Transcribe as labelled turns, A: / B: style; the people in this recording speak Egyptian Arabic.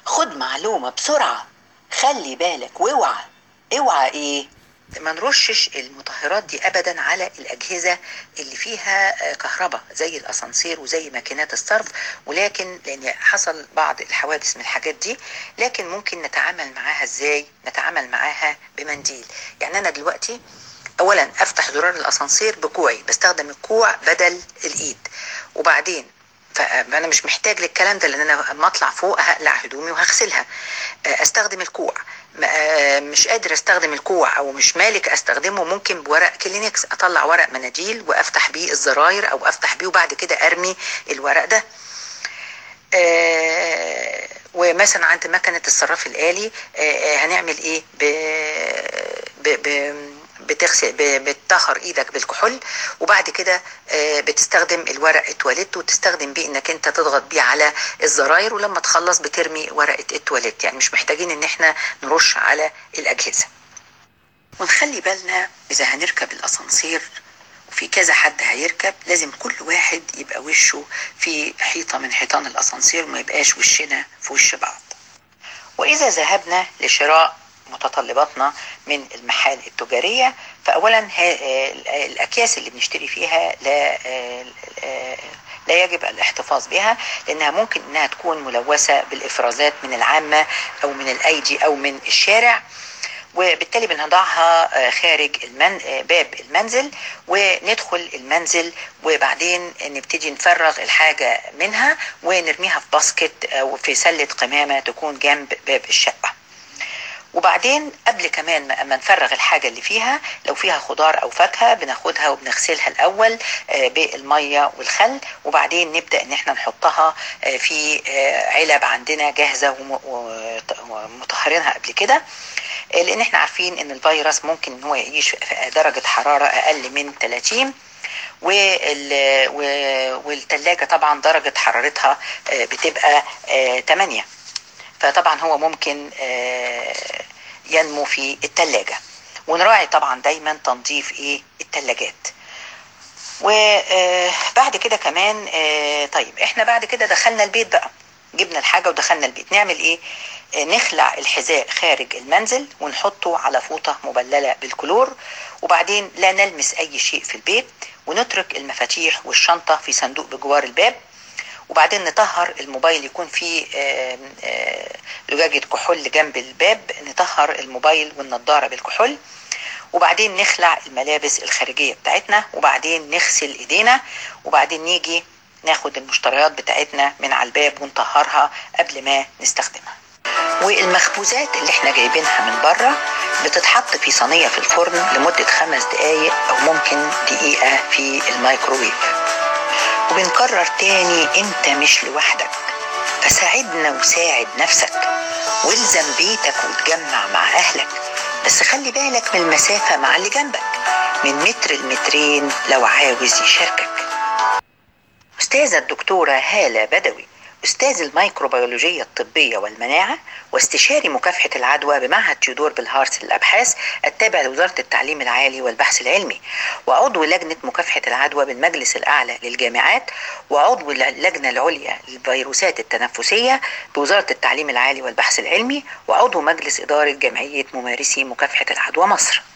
A: خد معلومة بسرعة خلي بالك واوعى اوعى ايه ما نرشش المطهرات دي ابدا على الاجهزه اللي فيها آه، كهرباء زي الاسانسير وزي ماكينات الصرف ولكن لان حصل بعض الحوادث من الحاجات دي لكن ممكن نتعامل معاها ازاي نتعامل معاها بمنديل يعني انا دلوقتي اولا افتح زرار الاسانسير بكوعي بستخدم الكوع بدل الايد وبعدين فانا مش محتاج للكلام ده لان انا لما اطلع فوق هقلع هدومي وهغسلها آه، استخدم الكوع م- آه، مش قادر استخدم الكوع او مش مالك استخدمه ممكن بورق كلينكس اطلع ورق مناديل وافتح بيه الزراير او افتح بيه وبعد كده ارمي الورق ده آه، ومثلا عند مكنه الصراف الالي آه، آه، هنعمل ايه ب... ب... ب... بتغسل ب- بتطهر ايدك بالكحول وبعد كده آه، بتستخدم الورق التواليت وتستخدم بيه انك انت تضغط بيه على الزراير ولما تخلص بترمي ورقه التواليت يعني مش محتاجين ان احنا نرش على الاجهزه ونخلي بالنا اذا هنركب الاسانسير وفي كذا حد هيركب لازم كل واحد يبقى وشه في حيطه من حيطان الاسانسير وما يبقاش وشنا في وش بعض واذا ذهبنا لشراء متطلباتنا من المحال التجاريه فاولا ها- آه، الاكياس اللي بنشتري فيها لا آه، آه، لا يجب الاحتفاظ بها لانها ممكن انها تكون ملوثه بالافرازات من العامه او من الايدي او من الشارع وبالتالي بنضعها آه، خارج المن... آه، باب المنزل وندخل المنزل وبعدين نبتدي نفرغ الحاجة منها ونرميها في باسكت أو في سلة قمامة تكون جنب باب الشقة وبعدين قبل كمان ما ما نفرغ الحاجة اللي فيها لو فيها خضار أو فاكهة بناخدها وبنغسلها الأول آه، بالمية والخل وبعدين نبدأ إن احنا نحطها آه، في آه، علب عندنا جاهزة وم- وط- ومطهرينها قبل كده آه، لأن احنا عارفين إن الفيروس ممكن إن هو يعيش في درجة حرارة أقل من 30 وال- و- والتلاجة طبعا درجة حرارتها آه، بتبقى آه، 8 فطبعا هو ممكن آه، ينمو في التلاجة ونراعي طبعا دايما تنظيف ايه التلاجات وبعد كده كمان آه، طيب احنا بعد كده دخلنا البيت بقى جبنا الحاجة ودخلنا البيت نعمل ايه آه، نخلع الحذاء خارج المنزل ونحطه على فوطة مبللة بالكلور وبعدين لا نلمس اي شيء في البيت ونترك المفاتيح والشنطة في صندوق بجوار الباب وبعدين نطهر الموبايل يكون فيه آم، آه، زجاجة كحول جنب الباب نطهر الموبايل والنضارة بالكحول وبعدين نخلع الملابس الخارجية بتاعتنا وبعدين نغسل ايدينا وبعدين نيجي ناخد المشتريات بتاعتنا من على الباب ونطهرها قبل ما نستخدمها والمخبوزات اللي احنا جايبينها من بره بتتحط في صينية في الفرن لمدة خمس دقايق او ممكن دقيقة في الميكروويف وبنكرر تاني انت مش لوحدك فساعدنا وساعد نفسك والزم بيتك وتجمع مع اهلك بس خلي بالك من المسافة مع اللي جنبك من متر لمترين لو عاوز يشاركك أستاذة الدكتورة هالة بدوي أستاذ الميكروبيولوجية الطبية والمناعة واستشاري مكافحة العدوى بمعهد تيودور بالهارس للأبحاث التابع لوزارة التعليم العالي والبحث العلمي وعضو لجنة مكافحة العدوى بالمجلس الأعلى للجامعات وعضو اللجنة العليا للفيروسات التنفسية بوزارة التعليم العالي والبحث العلمي وعضو مجلس إدارة جمعية ممارسي مكافحة العدوى مصر